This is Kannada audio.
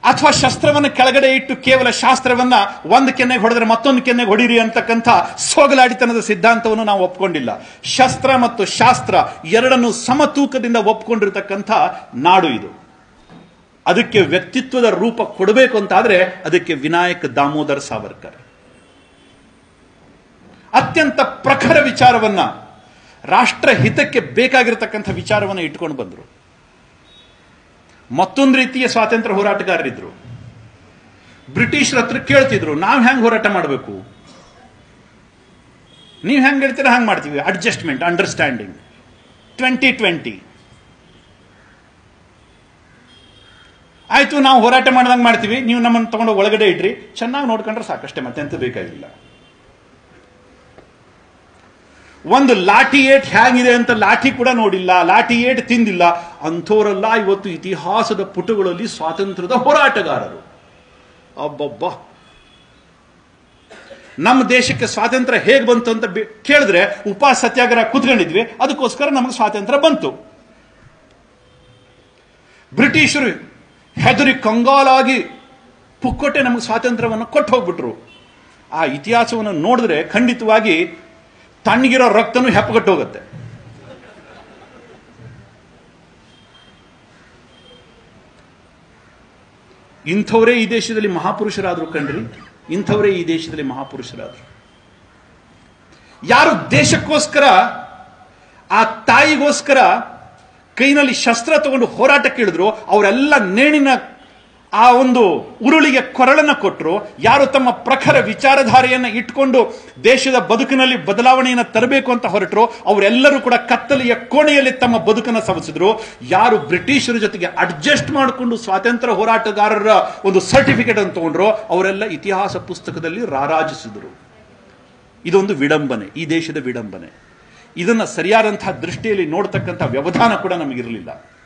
ಅಥವಾ ಶಸ್ತ್ರವನ್ನು ಕೆಳಗಡೆ ಇಟ್ಟು ಕೇವಲ ಶಾಸ್ತ್ರವನ್ನ ಒಂದು ಕೆನ್ನೆಗೆ ಹೊಡೆದ್ರೆ ಮತ್ತೊಂದು ಕೆನ್ನೆಗೆ ಹೊಡಿರಿ ಅಂತಕ್ಕಂಥ ಸೋಗಲಾಡಿತನದ ಸಿದ್ಧಾಂತವನ್ನು ನಾವು ಒಪ್ಕೊಂಡಿಲ್ಲ ಶಸ್ತ್ರ ಮತ್ತು ಶಾಸ್ತ್ರ ಎರಡನ್ನು ಸಮತೂಕದಿಂದ ಒಪ್ಕೊಂಡಿರ್ತಕ್ಕಂಥ ನಾಡು ಇದು ಅದಕ್ಕೆ ವ್ಯಕ್ತಿತ್ವದ ರೂಪ ಕೊಡಬೇಕು ಅಂತಾದ್ರೆ ಅದಕ್ಕೆ ವಿನಾಯಕ್ ದಾಮೋದರ್ ಸಾವರ್ಕರ್ ಅತ್ಯಂತ ಪ್ರಖರ ವಿಚಾರವನ್ನ ರಾಷ್ಟ್ರ ಹಿತಕ್ಕೆ ಬೇಕಾಗಿರತಕ್ಕಂಥ ವಿಚಾರವನ್ನು ಇಟ್ಕೊಂಡು ಬಂದರು ಮತ್ತೊಂದು ರೀತಿಯ ಸ್ವಾತಂತ್ರ್ಯ ಹೋರಾಟಗಾರರಿದ್ರು ಬ್ರಿಟಿಷರ ಹತ್ರ ಕೇಳ್ತಿದ್ರು ನಾವು ಹೆಂಗ್ ಹೋರಾಟ ಮಾಡಬೇಕು ನೀವು ಹೆಂಗ್ ಹೇಳ್ತೀರಾ ಹಂಗೆ ಮಾಡ್ತೀವಿ ಅಡ್ಜಸ್ಟ್ಮೆಂಟ್ ಅಂಡರ್ಸ್ಟ್ಯಾಂಡಿಂಗ್ ಟ್ವೆಂಟಿ ಟ್ವೆಂಟಿ ಆಯ್ತು ನಾವು ಹೋರಾಟ ಮಾಡ್ದಂಗೆ ಮಾಡ್ತೀವಿ ನೀವು ನಮ್ಮನ್ನು ತಗೊಂಡು ಒಳಗಡೆ ಇಡ್ರಿ ಚೆನ್ನಾಗಿ ನೋಡ್ಕೊಂಡ್ರೆ ಸಾಕಷ್ಟೇ ಮತ್ತೆಂತ ಬೇಕಾಗಿಲ್ಲ ಒಂದು ಲಾಠಿ ಏಟ್ ಹೇಗಿದೆ ಅಂತ ಲಾಠಿ ಕೂಡ ನೋಡಿಲ್ಲ ಲಾಠಿ ಏಟ್ ತಿಂದಿಲ್ಲ ಅಂಥವರೆಲ್ಲ ಇವತ್ತು ಇತಿಹಾಸದ ಪುಟಗಳಲ್ಲಿ ಸ್ವಾತಂತ್ರ್ಯದ ಹೋರಾಟಗಾರರು ಅಬ್ಬಬ್ಬ ನಮ್ಮ ದೇಶಕ್ಕೆ ಸ್ವಾತಂತ್ರ್ಯ ಹೇಗೆ ಬಂತು ಅಂತ ಬೆ- ಕೇಳಿದ್ರೆ ಉಪವಾಸ ಸತ್ಯಾಗ್ರಹ ಕೂತ್ಕೊಂಡಿದ್ವಿ ಅದಕ್ಕೋಸ್ಕರ ನಮಗೆ ಸ್ವಾತಂತ್ರ್ಯ ಬಂತು ಬ್ರಿಟಿಷರು ಹೆದರಿ ಕಂಗಾಲಾಗಿ ಪುಕ್ಕೊಟ್ಟೆ ನಮಗೆ ಸ್ವಾತಂತ್ರ್ಯವನ್ನು ಕೊಟ್ಟು ಹೋಗ್ಬಿಟ್ರು ಆ ಇತಿಹಾಸವನ್ನು ನೋಡಿದ್ರೆ ಖಂಡಿತವಾಗಿ ತಣ್ಣಗಿರೋ ರಕ್ತನೂ ಹೆಪ್ಪಗಟ್ಟು ಹೋಗುತ್ತೆ ಇಂಥವರೇ ಈ ದೇಶದಲ್ಲಿ ಮಹಾಪುರುಷರಾದ್ರು ಕಣ್ರಿ ಇಂಥವರೇ ಈ ದೇಶದಲ್ಲಿ ಮಹಾಪುರುಷರಾದ್ರು ಯಾರು ದೇಶಕ್ಕೋಸ್ಕರ ಆ ತಾಯಿಗೋಸ್ಕರ ಕೈನಲ್ಲಿ ಶಸ್ತ್ರ ತಗೊಂಡು ಹೋರಾಟಕ್ಕೆ ಇಳಿದ್ರು ಅವರೆಲ್ಲ ನೇಣಿನ ಆ ಒಂದು ಉರುಳಿಗೆ ಕೊರಳನ್ನ ಕೊಟ್ಟರು ಯಾರು ತಮ್ಮ ಪ್ರಖರ ವಿಚಾರಧಾರೆಯನ್ನು ಇಟ್ಕೊಂಡು ದೇಶದ ಬದುಕಿನಲ್ಲಿ ಬದಲಾವಣೆಯನ್ನು ತರಬೇಕು ಅಂತ ಹೊರಟರು ಅವರೆಲ್ಲರೂ ಕೂಡ ಕತ್ತಲೆಯ ಕೋಣೆಯಲ್ಲಿ ತಮ್ಮ ಬದುಕನ್ನು ಸವಸಿದ್ರು ಯಾರು ಬ್ರಿಟಿಷರ ಜೊತೆಗೆ ಅಡ್ಜಸ್ಟ್ ಮಾಡಿಕೊಂಡು ಸ್ವಾತಂತ್ರ್ಯ ಹೋರಾಟಗಾರರ ಒಂದು ಸರ್ಟಿಫಿಕೇಟ್ ಅನ್ನು ತಗೊಂಡ್ರು ಅವರೆಲ್ಲ ಇತಿಹಾಸ ಪುಸ್ತಕದಲ್ಲಿ ರಾರಾಜಿಸಿದರು ಇದೊಂದು ವಿಡಂಬನೆ ಈ ದೇಶದ ವಿಡಂಬನೆ ಇದನ್ನ ಸರಿಯಾದಂತಹ ದೃಷ್ಟಿಯಲ್ಲಿ ನೋಡ್ತಕ್ಕಂಥ ವ್ಯವಧಾನ ಕೂಡ ನಮಗಿರಲಿಲ್ಲ